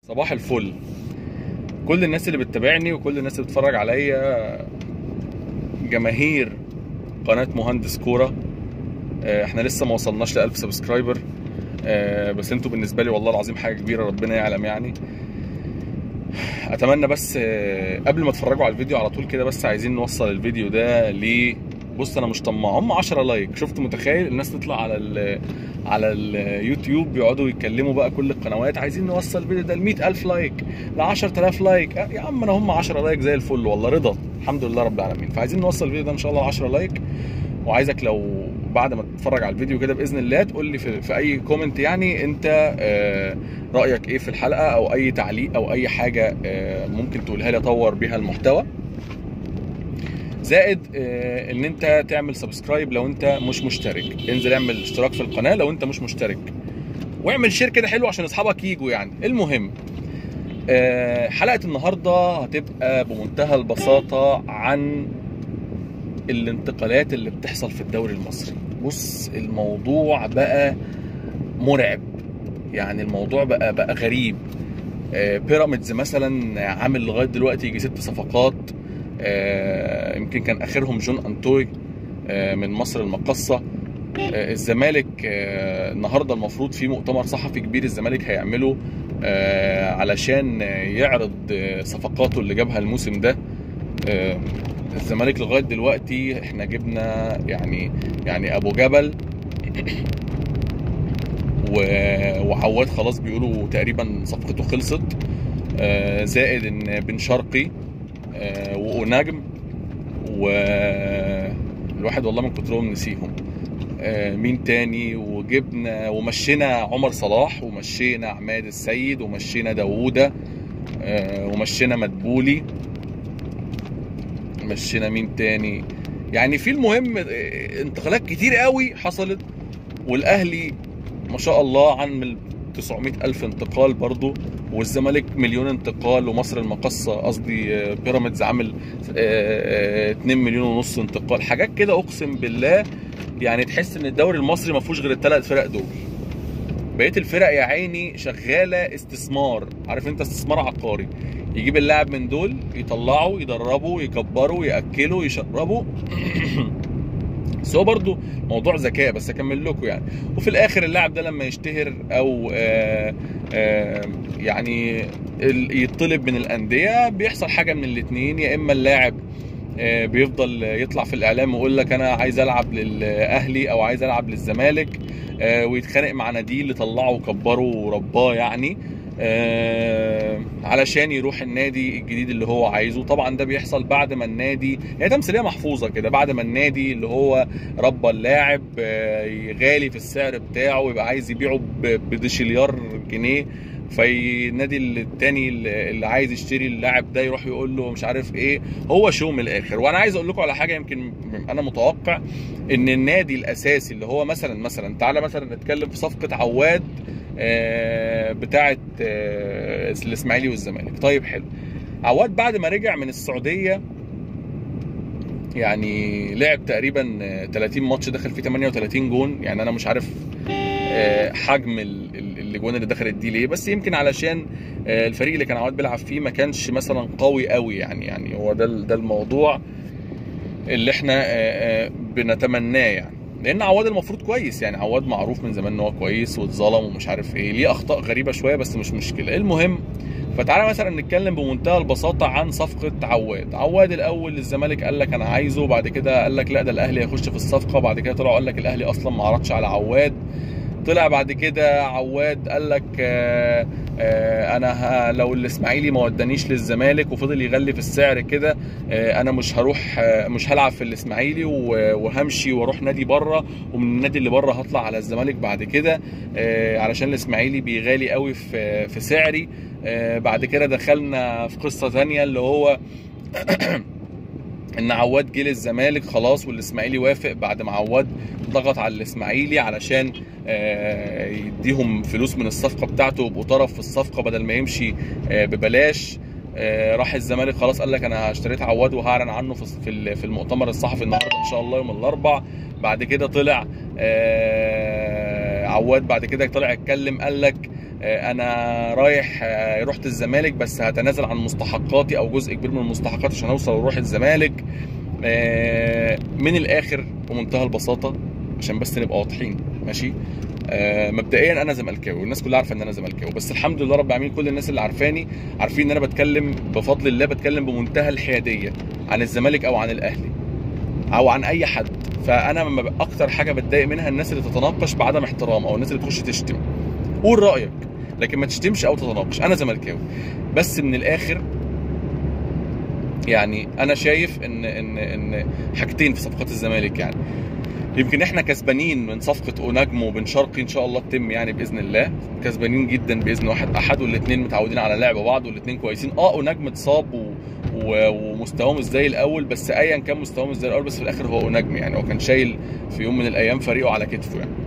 صباح الفل كل الناس اللي بتتابعني وكل الناس اللي بتتفرج عليا جماهير قناة مهندس كورة آه، احنا لسه ما وصلناش ل 1000 سبسكرايبر آه، بس انتوا بالنسبة لي والله العظيم حاجة كبيرة ربنا يعلم يعني اتمنى بس آه، قبل ما تتفرجوا على الفيديو على طول كده بس عايزين نوصل الفيديو ده ل بص انا مش طماع هم 10 لايك شفت متخيل الناس تطلع على ال على اليوتيوب بيقعدوا يتكلموا بقى كل القنوات عايزين نوصل الفيديو ده ل 100000 لايك ل 10000 لايك آه، يا عم انا هم 10 لايك زي الفل والله رضا الحمد لله رب العالمين فعايزين نوصل الفيديو ده ان شاء الله ل 10 لايك وعايزك لو بعد ما تتفرج على الفيديو كده باذن الله تقول لي في, في اي كومنت يعني انت آه، رايك ايه في الحلقه او اي تعليق او اي حاجه آه، ممكن تقولها لي اطور بيها المحتوى زائد آه، ان انت تعمل سبسكرايب لو انت مش مشترك انزل اعمل اشتراك في القناه لو انت مش مشترك واعمل شير كده حلو عشان اصحابك يجوا يعني المهم آه، حلقه النهارده هتبقى بمنتهى البساطه عن الانتقالات اللي بتحصل في الدوري المصري بص الموضوع بقى مرعب يعني الموضوع بقى بقى غريب آه، بيراميدز مثلا عامل لغايه دلوقتي يجي ست صفقات آه، يمكن كان اخرهم جون انتوي آه، من مصر المقصه آه، الزمالك آه، النهارده المفروض في مؤتمر صحفي كبير الزمالك هيعمله آه، علشان يعرض آه، صفقاته اللي جابها الموسم ده آه، الزمالك لغايه دلوقتي احنا جبنا يعني يعني ابو جبل و- وعواد خلاص بيقولوا تقريبا صفقته خلصت آه، زائد ان بن شرقي آه، وأوناجم والواحد والله من كترهم نسيهم آه، مين تاني وجبنا ومشينا عمر صلاح ومشينا عماد السيد ومشينا داوودة آه، ومشينا مدبولي مشينا مين تاني يعني في المهم آه، انتقالات كتير قوي حصلت والاهلي ما شاء الله عن 900 ألف انتقال برضو والزمالك مليون انتقال ومصر المقصة قصدي آه، بيراميدز عامل 2 مليون ونص انتقال حاجات كده أقسم بالله يعني تحس إن الدوري المصري ما فيهوش غير الثلاث فرق دول بقيه الفرق يا عيني شغاله استثمار عارف انت استثمار عقاري يجيب اللاعب من دول يطلعه يدربه يكبره ياكله يشربه بس هو برضه موضوع ذكاء بس اكمل لكم يعني وفي الاخر اللاعب ده لما يشتهر او آه آه يعني ال- يطلب من الانديه بيحصل حاجه من الاثنين يا اما اللاعب آه، بيفضل يطلع في الاعلام ويقول لك انا عايز العب للاهلي او عايز العب للزمالك آه، ويتخانق مع ناديه اللي طلعه وكبره ورباه يعني آه، علشان يروح النادي الجديد اللي هو عايزه طبعا ده بيحصل بعد ما النادي هي تمثيليه محفوظه كده بعد ما النادي اللي هو ربى اللاعب آه، غالي في السعر بتاعه ويبقى عايز يبيعه ب- بدشليار جنيه فالنادي التاني اللي اللي عايز يشتري اللاعب ده يروح يقول له مش عارف ايه هو شو من الاخر وانا عايز اقول لكم على حاجه يمكن انا متوقع ان النادي الاساسي اللي هو مثلا مثلا تعالى مثلا نتكلم في صفقه عواد آه، بتاعه آه، الاسماعيلي والزمالك طيب حلو عواد بعد ما رجع من السعوديه يعني لعب تقريبا آه، 30 ماتش دخل فيه 38 جون يعني انا مش عارف آه، حجم ال- ال- الاجوان اللي دخلت دي ليه بس يمكن علشان آه، الفريق اللي كان عواد بيلعب فيه ما كانش مثلا قوي قوي يعني يعني هو ده ال- ده الموضوع اللي احنا آه، آه، بنتمناه يعني لان عواد المفروض كويس يعني عواد معروف من زمان ان هو كويس واتظلم ومش عارف ايه ليه اخطاء غريبه شويه بس مش مشكله المهم فتعالى مثلا نتكلم بمنتهى البساطه عن صفقه عواد عواد الاول الزمالك قال لك انا عايزه وبعد كده قال لك لا ده الاهلي هيخش في الصفقه بعد كده طلعوا قال لك الاهلي اصلا ما عرضش على عواد طلع بعد كده عواد قال لك آه، آه، انا ه- لو الاسماعيلي ما ودانيش للزمالك وفضل يغلي في السعر كده آه، انا مش هروح آه، مش هلعب في الاسماعيلي و- وهمشي واروح نادي بره ومن النادي اللي بره هطلع على الزمالك بعد كده آه، علشان الاسماعيلي بيغالي قوي في في سعري آه، بعد كده دخلنا في قصه ثانيه اللي هو ان عواد جه للزمالك خلاص والاسماعيلي وافق بعد ما عواد ضغط على الاسماعيلي علشان آه، يديهم فلوس من الصفقه بتاعته ويبقوا طرف في الصفقه بدل ما يمشي آه، ببلاش آه، راح الزمالك خلاص قال لك انا اشتريت عواد وهعلن عنه في في ال- في المؤتمر الصحفي النهارده ان شاء الله يوم الاربع بعد كده طلع آه، عواد بعد كده طلع اتكلم قال لك آه، انا رايح آه، رحت الزمالك بس هتنازل عن مستحقاتي او جزء كبير من المستحقات عشان اوصل واروح الزمالك آه، من الاخر بمنتهى البساطه عشان بس نبقى واضحين ماشي آه، مبدئيا انا زملكاوي والناس كلها عارفه ان انا زملكاوي بس الحمد لله رب العالمين كل الناس اللي عارفاني عارفين ان انا بتكلم بفضل الله بتكلم بمنتهى الحياديه عن الزمالك او عن الاهلي او عن اي حد فانا لما ب- اكتر حاجه بتضايق منها الناس اللي تتناقش بعدم احترام او الناس اللي تخش تشتم قول رايك لكن ما تشتمش او تتناقش انا زملكاوي بس من الاخر يعني انا شايف ان ان ان حاجتين في صفقات الزمالك يعني يمكن احنا كسبانين من صفقه اوناجم وبن شرقي ان شاء الله تتم يعني باذن الله كسبانين جدا باذن واحد احد والاثنين متعودين على لعب بعض والاثنين كويسين اه اوناجم اتصاب و... و... ومستواه مش زي الاول بس ايا كان مستواه مش زي الاول بس في الاخر هو اوناجم يعني هو كان شايل في يوم من الايام فريقه على كتفه يعني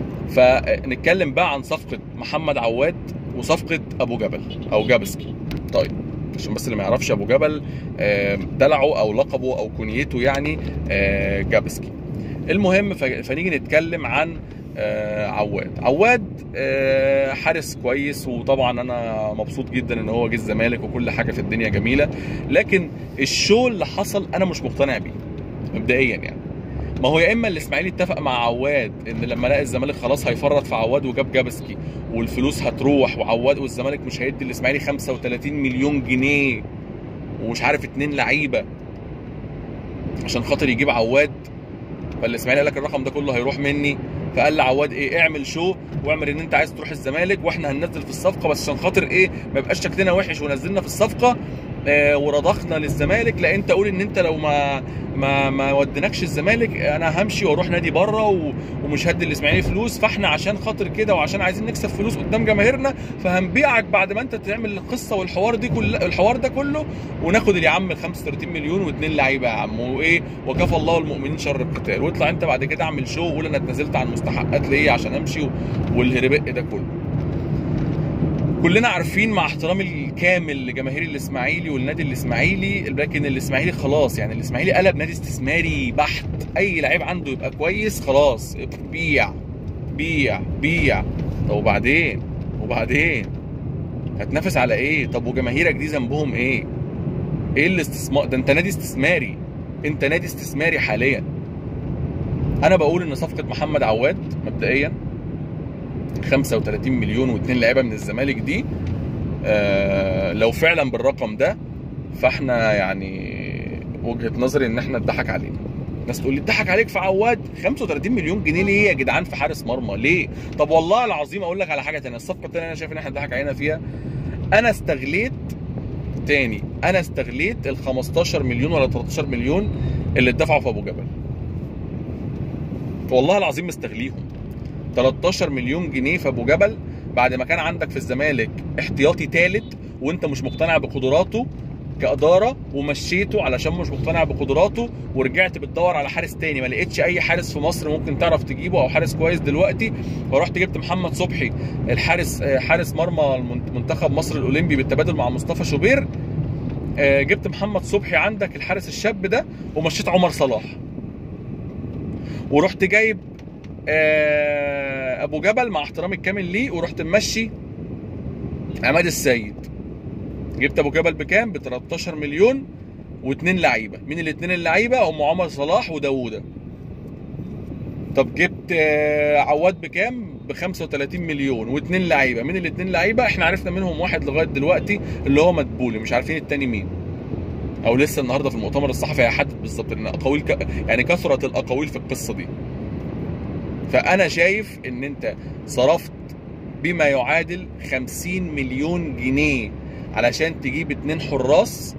فنتكلم بقى عن صفقه محمد عواد وصفقه ابو جبل او جابسكي طيب عشان بس اللي ما يعرفش ابو جبل آه، دلعه او لقبه او كنيته يعني آه، جابسكي المهم ف- فنيجي نتكلم عن آه، عواد عواد آه، حارس كويس وطبعا انا مبسوط جدا ان هو جه الزمالك وكل حاجه في الدنيا جميله لكن الشو اللي حصل انا مش مقتنع بيه مبدئيا يعني ما هو يا اما الاسماعيلي اتفق مع عواد ان لما لقى الزمالك خلاص هيفرط في عواد وجاب جابسكي والفلوس هتروح وعواد والزمالك مش هيدي الاسماعيلي 35 مليون جنيه ومش عارف اتنين لعيبه عشان خاطر يجيب عواد فالاسماعيلي قال لك الرقم ده كله هيروح مني فقال لعواد ايه اعمل شو واعمل ان انت عايز تروح الزمالك واحنا هننزل في الصفقه بس عشان خاطر ايه ما يبقاش شكلنا وحش ونزلنا في الصفقه آه ورضخنا للزمالك لا انت قول ان انت لو ما ما ما وديناكش الزمالك انا همشي واروح نادي بره و- ومش هدي الاسماعيلي فلوس فاحنا عشان خاطر كده وعشان عايزين نكسب فلوس قدام جماهيرنا فهنبيعك بعد ما انت تعمل القصه والحوار دي كل الحوار ده كله وناخد يا عم ال 35 مليون واثنين لعيبه يا عم وايه وكفى الله المؤمنين شر القتال واطلع انت بعد كده اعمل شو وقول انا اتنازلت عن مستحقات ليا عشان امشي و- والهربق ده كله كلنا عارفين مع احترامي الكامل لجماهير الاسماعيلي والنادي الاسماعيلي لكن الاسماعيلي خلاص يعني الاسماعيلي قلب نادي استثماري بحت اي لعيب عنده يبقى كويس خلاص بيع بيع بيع طب وبعدين وبعدين هتنافس على ايه طب وجماهيرك دي ذنبهم ايه ايه الاستثمار ده انت نادي استثماري انت نادي استثماري حاليا انا بقول ان صفقه محمد عواد مبدئيا 35 مليون واثنين لعيبه من الزمالك دي آه لو فعلا بالرقم ده فاحنا يعني وجهه نظري ان احنا اتضحك علينا ناس تقول لي اتضحك عليك في عواد 35 مليون جنيه ليه يا جدعان في حارس مرمى ليه طب والله العظيم اقول لك على حاجه تانية الصفقه التانية انا شايف ان احنا اتضحك علينا فيها انا استغليت تاني انا استغليت ال 15 مليون ولا 13 مليون اللي اتدفعوا في ابو جبل والله العظيم مستغليهم 13 مليون جنيه في ابو جبل بعد ما كان عندك في الزمالك احتياطي ثالث وانت مش مقتنع بقدراته كاداره ومشيته علشان مش مقتنع بقدراته ورجعت بتدور على حارس تاني ما لقيتش اي حارس في مصر ممكن تعرف تجيبه او حارس كويس دلوقتي فرحت جبت محمد صبحي الحارس آه، حارس مرمى المن- منتخب مصر الاولمبي بالتبادل مع مصطفى شوبير آه، جبت محمد صبحي عندك الحارس الشاب ده ومشيت عمر صلاح ورحت جايب آه، ابو جبل مع احترامي الكامل ليه ورحت ممشي عماد السيد جبت ابو جبل بكام ب 13 مليون واثنين لعيبه مين الاثنين اللعيبه هم عمر صلاح وداوودة طب جبت آه، عواد بكام ب 35 مليون واثنين لعيبه مين الاثنين لعيبه احنا عرفنا منهم واحد لغايه دلوقتي اللي هو مدبولي مش عارفين التاني مين او لسه النهارده في المؤتمر الصحفي هيحدد بالظبط لان اقاويل ك... يعني كثرت الاقاويل في القصه دي فانا شايف ان انت صرفت بما يعادل 50 مليون جنيه علشان تجيب اتنين حراس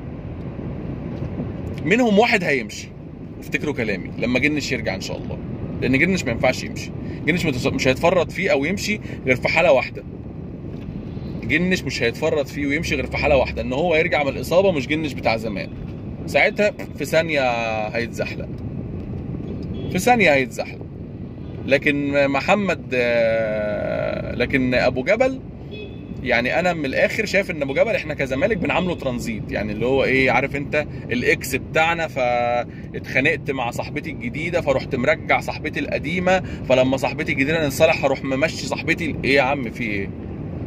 منهم واحد هيمشي افتكروا كلامي لما جنش يرجع ان شاء الله لان جنش ما ينفعش يمشي جنش متس- مش هيتفرط فيه او يمشي غير في حاله واحده جنش مش هيتفرط فيه ويمشي غير في حاله واحده ان هو يرجع من الاصابه مش جنش بتاع زمان ساعتها في ثانيه هيتزحلق في ثانيه هيتزحلق لكن محمد آه، لكن ابو جبل يعني انا من الاخر شايف ان ابو جبل احنا كزمالك بنعامله ترانزيت يعني اللي هو ايه عارف انت الاكس بتاعنا فاتخانقت مع صاحبتي الجديده فرحت مرجع صاحبتي القديمه فلما صاحبتي الجديده نصالح هروح ممشي صاحبتي ال- ايه يا عم في ايه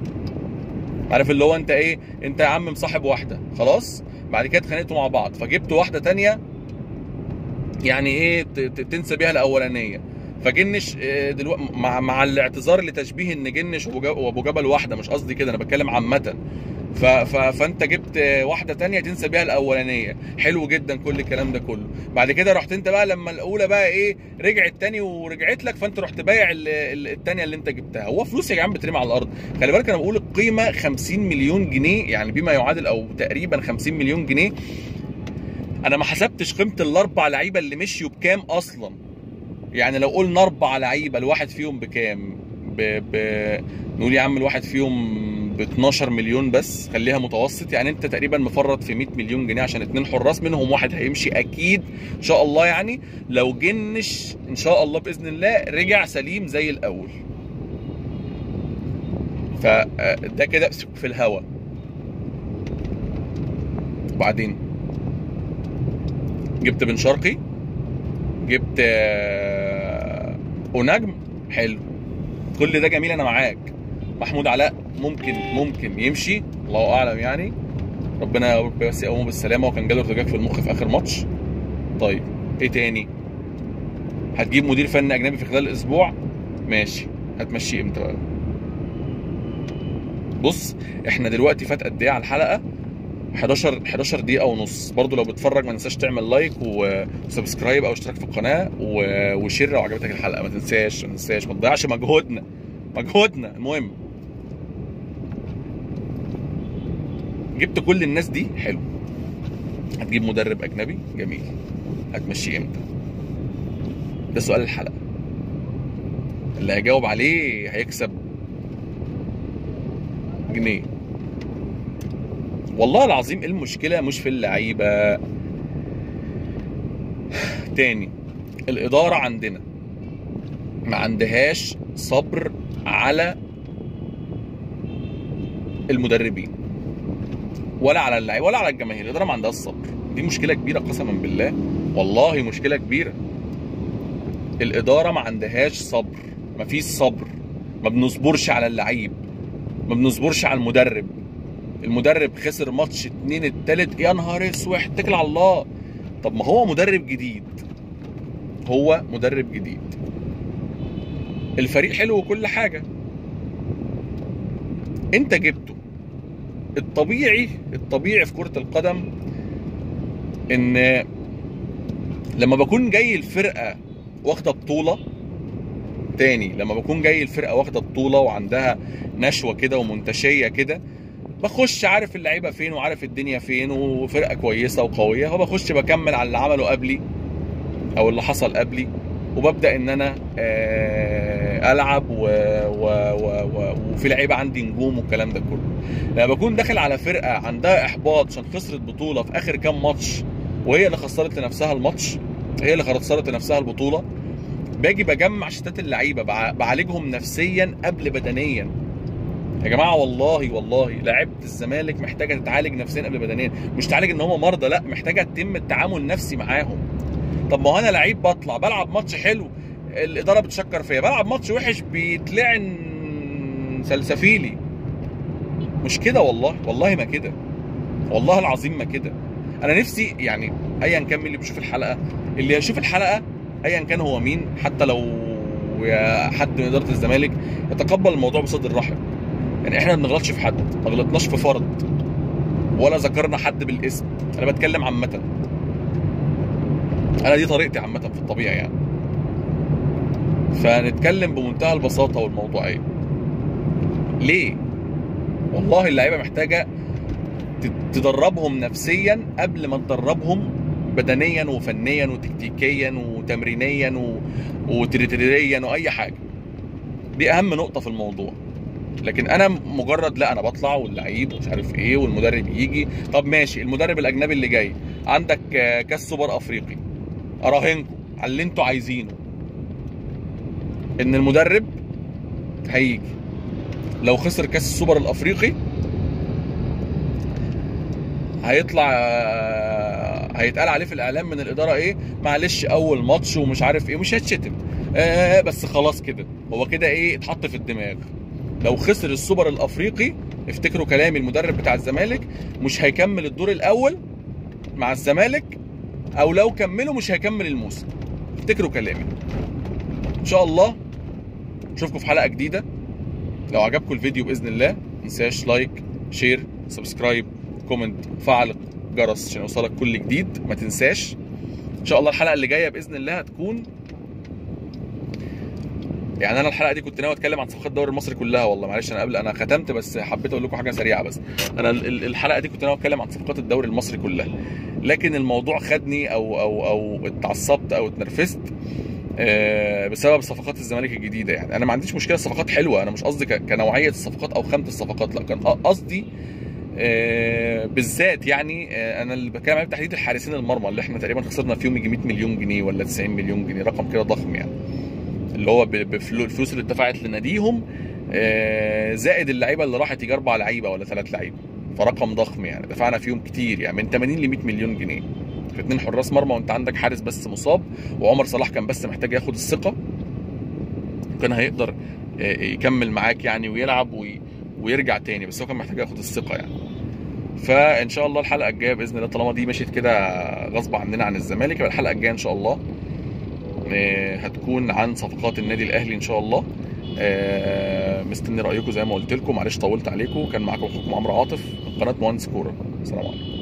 عارف اللي هو انت ايه انت يا عم مصاحب واحده خلاص بعد كده اتخانقتوا مع بعض فجبت واحده تانية يعني ايه ت- ت- تنسى بيها الاولانيه فجنش دلوقتي مع مع الاعتذار لتشبيه ان جنش وأبو جب- وابو جبل واحده مش قصدي كده انا بتكلم عامه ف... ف... فانت جبت واحده تانية تنسى بيها الاولانيه حلو جدا كل الكلام ده كله بعد كده رحت انت بقى لما الاولى بقى ايه رجعت تاني ورجعت لك فانت رحت بايع ال- ال- التانية اللي انت جبتها هو فلوس يا جدعان بترمي على الارض خلي بالك انا بقول القيمه 50 مليون جنيه يعني بما يعادل او تقريبا 50 مليون جنيه انا ما حسبتش قيمه الاربع لعيبه اللي مشيوا بكام اصلا يعني لو قلنا اربع لعيبه الواحد فيهم بكام ب... ب... نقول يا عم الواحد فيهم ب 12 مليون بس خليها متوسط يعني انت تقريبا مفرط في 100 مليون جنيه عشان اتنين حراس منهم واحد هيمشي اكيد ان شاء الله يعني لو جنش ان شاء الله باذن الله رجع سليم زي الاول فده كده في الهوا وبعدين جبت بن شرقي جبت آه، ونجم حلو كل ده جميل انا معاك محمود علاء ممكن ممكن يمشي الله اعلم يعني ربنا يا رب بس يقومه بالسلامه وكان جاله ارتجاج في المخ في اخر ماتش طيب ايه تاني هتجيب مدير فني اجنبي في خلال اسبوع ماشي هتمشيه امتى بقى بص احنا دلوقتي فات قد ايه على الحلقه 11 11 دقيقة ونص برضو لو بتتفرج ما تنساش تعمل لايك و- وسبسكرايب او اشتراك في القناة و- وشير لو عجبتك الحلقة ما تنساش ما تنساش ما تضيعش مجهودنا مجهودنا المهم جبت كل الناس دي حلو هتجيب مدرب اجنبي جميل هتمشيه امتى ده سؤال الحلقة اللي هيجاوب عليه هيكسب جنيه والله العظيم المشكلة مش في اللعيبة تاني الإدارة عندنا ما عندهاش صبر على المدربين ولا على اللعيبة ولا على الجماهير الإدارة ما عندهاش صبر دي مشكلة كبيرة قسما بالله والله مشكلة كبيرة الإدارة ما عندهاش صبر ما فيش صبر ما بنصبرش على اللعيب ما بنصبرش على المدرب المدرب خسر ماتش اتنين التالت يا نهار اسود اتكل على الله طب ما هو مدرب جديد هو مدرب جديد الفريق حلو وكل حاجة انت جبته الطبيعي الطبيعي في كرة القدم ان لما بكون جاي الفرقة واخدة بطولة تاني لما بكون جاي الفرقة واخدة بطولة وعندها نشوة كده ومنتشية كده بخش عارف اللعيبه فين وعارف الدنيا فين وفرقه كويسه وقويه فبخش بكمل على اللي عمله قبلي او اللي حصل قبلي وببدا ان انا آه، العب و... و... و... و... وفي لعيبه عندي نجوم والكلام ده كله لما بكون داخل على فرقه عندها احباط عشان خسرت بطوله في اخر كام ماتش وهي اللي خسرت لنفسها الماتش هي اللي خسرت لنفسها البطوله باجي بجمع شتات اللعيبه بع- بعالجهم نفسيا قبل بدنيا يا جماعه والله والله لعيبه الزمالك محتاجه تتعالج نفسيا قبل بدنيا مش تعالج ان هم مرضى لا محتاجه تتم التعامل النفسي معاهم طب ما هو انا لعيب بطلع بلعب ماتش حلو الاداره بتشكر فيا بلعب ماتش وحش بيتلعن سلسفيلي مش كده والله والله ما كده والله العظيم ما كده انا نفسي يعني ايا كان مين اللي بيشوف الحلقه اللي هيشوف الحلقه ايا كان هو مين حتى لو يا حد من اداره الزمالك يتقبل الموضوع بصدر رحب يعني احنا ما بنغلطش في حد ما غلطناش في فرد ولا ذكرنا حد بالاسم انا بتكلم عامه انا دي طريقتي عامه في الطبيعه يعني فنتكلم بمنتهى البساطه والموضوعيه ليه والله اللعيبه محتاجه ت- تدربهم نفسيا قبل ما تدربهم بدنيا وفنيا وتكتيكيا وتمرينيا و... وتريتريا واي حاجه دي اهم نقطه في الموضوع لكن انا مجرد لا انا بطلع واللعيب ومش عارف ايه والمدرب يجي طب ماشي المدرب الاجنبي اللي جاي عندك آه، كاس سوبر افريقي اراهنكم على اللي انتوا عايزينه ان المدرب هيجي لو خسر كاس السوبر الافريقي هيطلع آه، هيتقال عليه في الاعلام من الاداره ايه معلش اول ماتش ومش عارف ايه مش هيتشتم آه بس خلاص كده هو كده ايه اتحط في الدماغ لو خسر السوبر الافريقي افتكروا كلامي المدرب بتاع الزمالك مش هيكمل الدور الاول مع الزمالك او لو كملوا مش هيكمل الموسم افتكروا كلامي ان شاء الله نشوفكم في حلقه جديده لو عجبكم الفيديو باذن الله ما تنساش لايك شير سبسكرايب كومنت فعل الجرس عشان يوصلك كل جديد ما تنساش ان شاء الله الحلقه اللي جايه باذن الله هتكون يعني انا الحلقه دي كنت ناوي اتكلم عن صفقات الدوري المصري كلها والله معلش انا قبل انا ختمت بس حبيت اقول لكم حاجه سريعه بس انا ال- ال- الحلقه دي كنت ناوي اتكلم عن صفقات الدوري المصري كلها لكن الموضوع خدني او او او اتعصبت او اتنرفزت آه، بسبب صفقات الزمالك الجديده يعني انا ما عنديش مشكله الصفقات حلوه انا مش قصدي ك- كنوعيه الصفقات او خامه الصفقات لا كان قصدي آه، بالذات يعني آه، انا اللي بتكلم عليه بالتحديد الحارسين المرمى اللي احنا تقريبا خسرنا فيهم يجي 100 مليون جنيه ولا 90 مليون جنيه رقم كده ضخم يعني اللي هو بالفلوس اللي اتدفعت لناديهم آه، زائد اللعيبه اللي راحت يجي اربع لعيبه ولا ثلاث لعيبه فرقم ضخم يعني دفعنا فيهم كتير يعني من 80 ل 100 مليون جنيه في اتنين حراس مرمى وانت عندك حارس بس مصاب وعمر صلاح كان بس محتاج ياخد الثقه كان هيقدر آه، يكمل معاك يعني ويلعب وي ويرجع تاني بس هو كان محتاج ياخد الثقه يعني فان شاء الله الحلقه الجايه باذن الله طالما دي مشيت كده غصب عننا عن الزمالك يبقى الحلقه الجايه ان شاء الله آه، هتكون عن صفقات النادي الاهلي ان شاء الله آه، مستني رايكم زي ما قلت لكم معلش طولت عليكم كان معاكم اخوكم عمرو عاطف من قناه مهندس كوره السلام عليكم